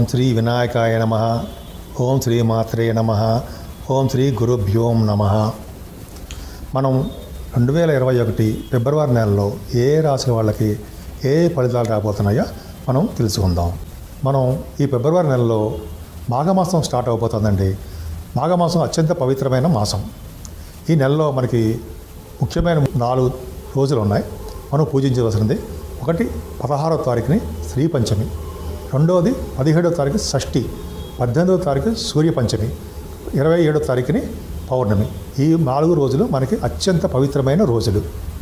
ఓం శ్రీ వినాయకాయ నమ ఓం శ్రీ మాత్రే నమ ఓం శ్రీ గురుభ్యోం నమ మనం రెండు వేల ఇరవై ఒకటి ఫిబ్రవరి నెలలో ఏ రాశి వాళ్ళకి ఏ ఫలితాలు రాబోతున్నాయో మనం తెలుసుకుందాం మనం ఈ ఫిబ్రవరి నెలలో మాఘమాసం స్టార్ట్ అవబోతుందండి మాఘమాసం అత్యంత పవిత్రమైన మాసం ఈ నెలలో మనకి ముఖ్యమైన నాలుగు రోజులు ఉన్నాయి మనం పూజించవలసింది ఒకటి పదహారవ తారీఖుని శ్రీ పంచమి రెండవది పదిహేడవ తారీఖు షష్ఠి పద్దెనిమిదవ తారీఖు సూర్య పంచమి ఇరవై ఏడవ తారీఖుని పౌర్ణమి ఈ నాలుగు రోజులు మనకి అత్యంత పవిత్రమైన రోజులు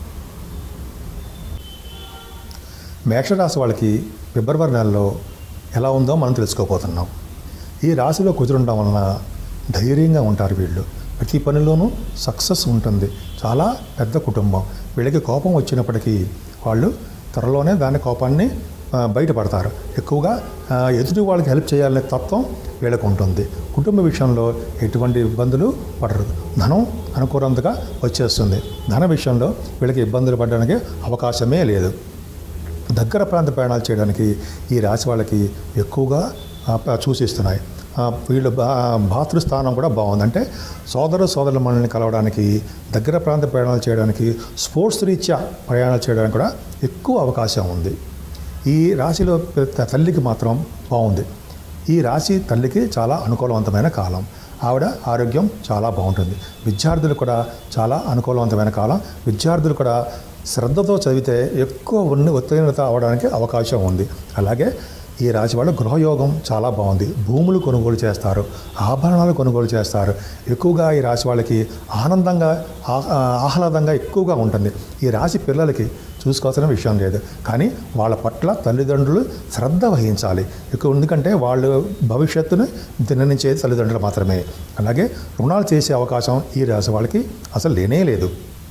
మేషరాశి వాళ్ళకి ఫిబ్రవరి నెలలో ఎలా ఉందో మనం తెలుసుకోబోతున్నాం ఈ రాశిలో కుదురుండడం వలన ధైర్యంగా ఉంటారు వీళ్ళు ప్రతి పనిలోనూ సక్సెస్ ఉంటుంది చాలా పెద్ద కుటుంబం వీళ్ళకి కోపం వచ్చినప్పటికీ వాళ్ళు త్వరలోనే దాని కోపాన్ని ఆ, బయటపడతారు ఎక్కువగా ఆ, ఎదుటి వాళ్ళకి హెల్ప్ చేయాలనే తత్వం వీళ్ళకు ఉంటుంది కుటుంబ విషయంలో ఎటువంటి ఇబ్బందులు పడరు ధనం అనుకూలంతగా వచ్చేస్తుంది ధన విషయంలో వీళ్ళకి ఇబ్బందులు పడడానికి అవకాశమే లేదు దగ్గర ప్రాంత ప్రయాణాలు చేయడానికి ఈ రాశి వాళ్ళకి ఎక్కువగా ఆ, ప- సూచిస్తున్నాయి ఆ, వీళ్ళు బా భాతృస్థానం కూడా బాగుంది అంటే సోదర సోదరుల మనల్ని కలవడానికి దగ్గర ప్రాంత ప్రయాణాలు చేయడానికి స్పోర్ట్స్ రీత్యా ప్రయాణాలు చేయడానికి కూడా ఎక్కువ అవకాశం ఉంది ఈ రాశిలో త- తల్లికి మాత్రం బాగుంది ఈ రాశి తల్లికి చాలా అనుకూలవంతమైన కాలం ఆవిడ ఆరోగ్యం చాలా బాగుంటుంది విద్యార్థులు కూడా చాలా అనుకూలవంతమైన కాలం విద్యార్థులు కూడా శ్రద్ధతో చదివితే ఎక్కువ ఉన్ని ఉత్తీర్ణత అవడానికి అవకాశం ఉంది అలాగే ఈ రాశి వాళ్ళు గృహయోగం చాలా బాగుంది భూములు కొనుగోలు చేస్తారు ఆభరణాలు కొనుగోలు చేస్తారు ఎక్కువగా ఈ రాశి వాళ్ళకి ఆనందంగా ఆ- ఆహ్లాదంగా ఎక్కువగా ఉంటుంది ఈ రాశి పిల్లలకి చూసుకోవాల్సిన విషయం లేదు కానీ వాళ్ళ పట్ల తల్లిదండ్రులు శ్రద్ధ వహించాలి ఎక్కువ ఎందుకంటే వాళ్ళు భవిష్యత్తును నిర్ణయించేది తల్లిదండ్రులు మాత్రమే అలాగే రుణాలు చేసే అవకాశం ఈ రాశి వాళ్ళకి అసలు లేనే లేదు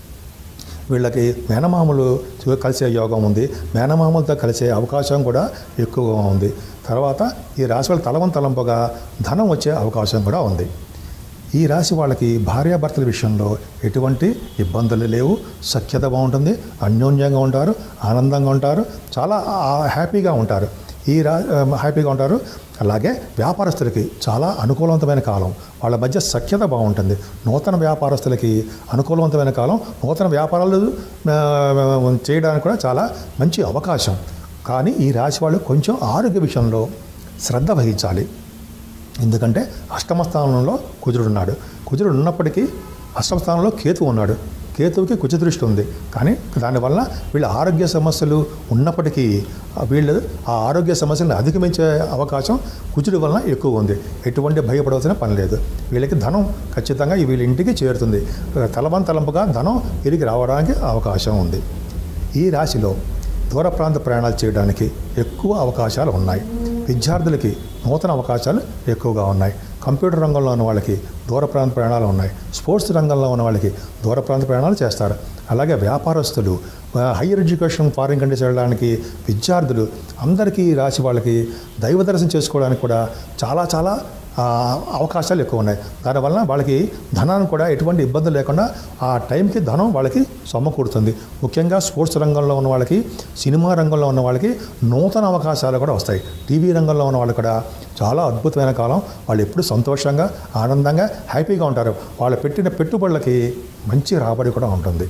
వీళ్ళకి మేనమామలు చూ- కలిసే యోగం ఉంది మేనమామలతో కలిసే అవకాశం కూడా ఎక్కువగా ఉంది తర్వాత ఈ రాశి వాళ్ళ తలవం తలంపుగా ధనం వచ్చే అవకాశం కూడా ఉంది ఈ రాశి వాళ్ళకి భార్యాభర్తల విషయంలో ఎటువంటి ఇబ్బందులు లేవు సఖ్యత బాగుంటుంది అన్యోన్యంగా ఉంటారు ఆనందంగా ఉంటారు చాలా ఆ- హ్యాపీగా ఉంటారు ఈ రా హ్యాపీగా ఉంటారు అలాగే వ్యాపారస్తులకి చాలా అనుకూలవంతమైన కాలం వాళ్ళ మధ్య సఖ్యత బాగుంటుంది నూతన వ్యాపారస్తులకి అనుకూలవంతమైన కాలం నూతన వ్యాపారాలు ఆ, చేయడానికి కూడా చాలా మంచి అవకాశం కానీ ఈ రాశి వాళ్ళు కొంచెం ఆరోగ్య విషయంలో శ్రద్ధ వహించాలి ఎందుకంటే అష్టమ స్థానంలో కుజుడు ఉన్నాడు కుజుడు ఉన్నప్పటికీ అష్టమ స్థానంలో కేతు ఉన్నాడు కేతువుకి కుజ దృష్టి ఉంది కానీ దానివల్ల వీళ్ళ ఆరోగ్య సమస్యలు ఉన్నప్పటికీ ఆ వీళ్ళు ఆ ఆరోగ్య సమస్యలను అధిగమించే అవకాశం కుజుడి వలన ఎక్కువ ఉంది ఎటువంటి భయపడవలసిన పని లేదు వీళ్ళకి ధనం ఖచ్చితంగా ఈ వీళ్ళ ఇంటికి చేరుతుంది తలవం తలంపుగా ధనం తిరిగి రావడానికి అవకాశం ఉంది ఈ రాశిలో దూర ప్రాంత ప్రయాణాలు చేయడానికి ఎక్కువ అవకాశాలు ఉన్నాయి విద్యార్థులకి నూతన అవకాశాలు ఎక్కువగా ఉన్నాయి కంప్యూటర్ రంగంలో ఉన్న వాళ్ళకి దూర ప్రాంత ప్రయాణాలు ఉన్నాయి స్పోర్ట్స్ రంగంలో ఉన్న వాళ్ళకి దూర ప్రాంత ప్రయాణాలు చేస్తారు అలాగే వ్యాపారస్తులు ఆ, హయ్యర్ ఎడ్యుకేషన్ ఫారిన్ కంట్రీస్ వెళ్ళడానికి విద్యార్థులు అందరికీ ఈ రాశి వాళ్ళకి దైవ దర్శనం చేసుకోవడానికి కూడా చాలా చాలా ఆ, అవకాశాలు ఎక్కువ ఉన్నాయి దానివల్ల వాళ్ళకి ధనాన్ని కూడా ఎటువంటి ఇబ్బంది లేకుండా ఆ టైంకి ధనం వాళ్ళకి సమకూడుతుంది ముఖ్యంగా స్పోర్ట్స్ రంగంలో ఉన్న వాళ్ళకి సినిమా రంగంలో ఉన్న వాళ్ళకి నూతన అవకాశాలు కూడా వస్తాయి టీవీ రంగంలో ఉన్న వాళ్ళు కూడా చాలా అద్భుతమైన కాలం వాళ్ళు ఎప్పుడు సంతోషంగా ఆనందంగా హ్యాపీగా ఉంటారు వాళ్ళు పెట్టిన పెట్టుబడులకి మంచి రాబడి కూడా ఉంటుంది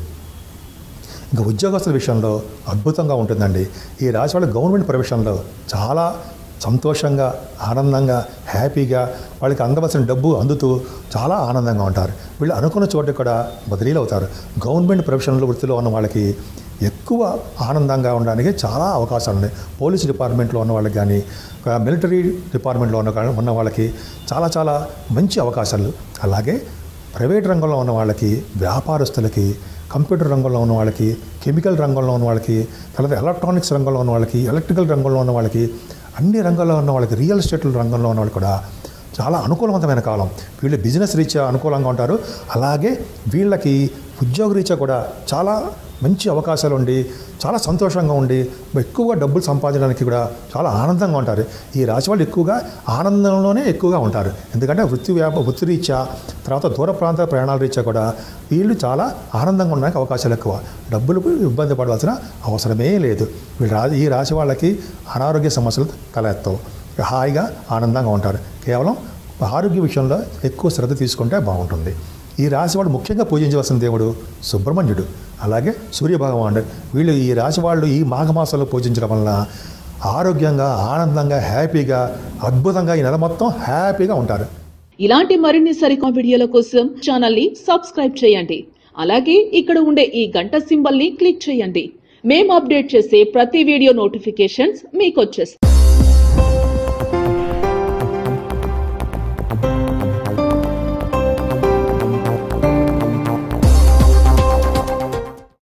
ఇంకా ఉద్యోగస్తుల విషయంలో అద్భుతంగా ఉంటుందండి ఈ రాశి వాళ్ళ గవర్నమెంట్ ప్రొఫెషన్లో చాలా సంతోషంగా ఆనందంగా హ్యాపీగా వాళ్ళకి అందవలసిన డబ్బు అందుతూ చాలా ఆనందంగా ఉంటారు వీళ్ళు అనుకున్న చోట కూడా బదిలీలు అవుతారు గవర్నమెంట్ ప్రొఫెషనల్ వృత్తిలో ఉన్న వాళ్ళకి ఎక్కువ ఆనందంగా ఉండడానికి చాలా అవకాశాలు ఉన్నాయి పోలీస్ డిపార్ట్మెంట్లో ఉన్న వాళ్ళకి కానీ మిలిటరీ డిపార్ట్మెంట్లో ఉన్న ఉన్న వాళ్ళకి చాలా చాలా మంచి అవకాశాలు అలాగే ప్రైవేట్ రంగంలో ఉన్న వాళ్ళకి వ్యాపారస్తులకి కంప్యూటర్ రంగంలో ఉన్న వాళ్ళకి కెమికల్ రంగంలో ఉన్న వాళ్ళకి తర్వాత ఎలక్ట్రానిక్స్ రంగంలో ఉన్న వాళ్ళకి ఎలక్ట్రికల్ రంగంలో ఉన్న వాళ్ళకి అన్ని రంగాల్లో ఉన్న వాళ్ళకి రియల్ ఎస్టేట్ రంగంలో ఉన్న వాళ్ళు కూడా చాలా అనుకూలవంతమైన కాలం వీళ్ళు బిజినెస్ రీత్యా అనుకూలంగా ఉంటారు అలాగే వీళ్ళకి ఉద్యోగ రీత్యా కూడా చాలా మంచి అవకాశాలు ఉండి చాలా సంతోషంగా ఉండి ఎక్కువగా డబ్బులు సంపాదించడానికి కూడా చాలా ఆనందంగా ఉంటారు ఈ రాశి వాళ్ళు ఎక్కువగా ఆనందంలోనే ఎక్కువగా ఉంటారు ఎందుకంటే వృత్తి వ్యాప వృత్తి రీత్యా తర్వాత దూర ప్రాంత ప్రయాణాల రీత్యా కూడా వీళ్ళు చాలా ఆనందంగా ఉండడానికి అవకాశాలు ఎక్కువ డబ్బులు ఇబ్బంది పడవలసిన అవసరమే లేదు వీళ్ళు రా ఈ రాశి వాళ్ళకి అనారోగ్య సమస్యలు తలెత్తవు హాయిగా ఆనందంగా ఉంటారు కేవలం ఆరోగ్య విషయంలో ఎక్కువ శ్రద్ధ తీసుకుంటే బాగుంటుంది ఈ రాశి వాళ్ళు ముఖ్యంగా పూజించవలసిన దేవుడు సుబ్రహ్మణ్యుడు అలాగే సూర్యభగవానుడు వీళ్ళు ఈ రాశి వాళ్ళు ఈ మాఘమాసంలో పూజించడం వలన ఆరోగ్యంగా ఆనందంగా హ్యాపీగా అద్భుతంగా ఈ నెల మొత్తం హ్యాపీగా ఉంటారు ఇలాంటి మరిన్ని సరికొత్త వీడియోల కోసం ఛానల్ ని సబ్స్క్రైబ్ చేయండి అలాగే ఇక్కడ ఉండే ఈ గంట సింబల్ ని క్లిక్ చేయండి మేము అప్డేట్ చేసే ప్రతి వీడియో నోటిఫికేషన్స్ మీకు వచ్చేస్తాయి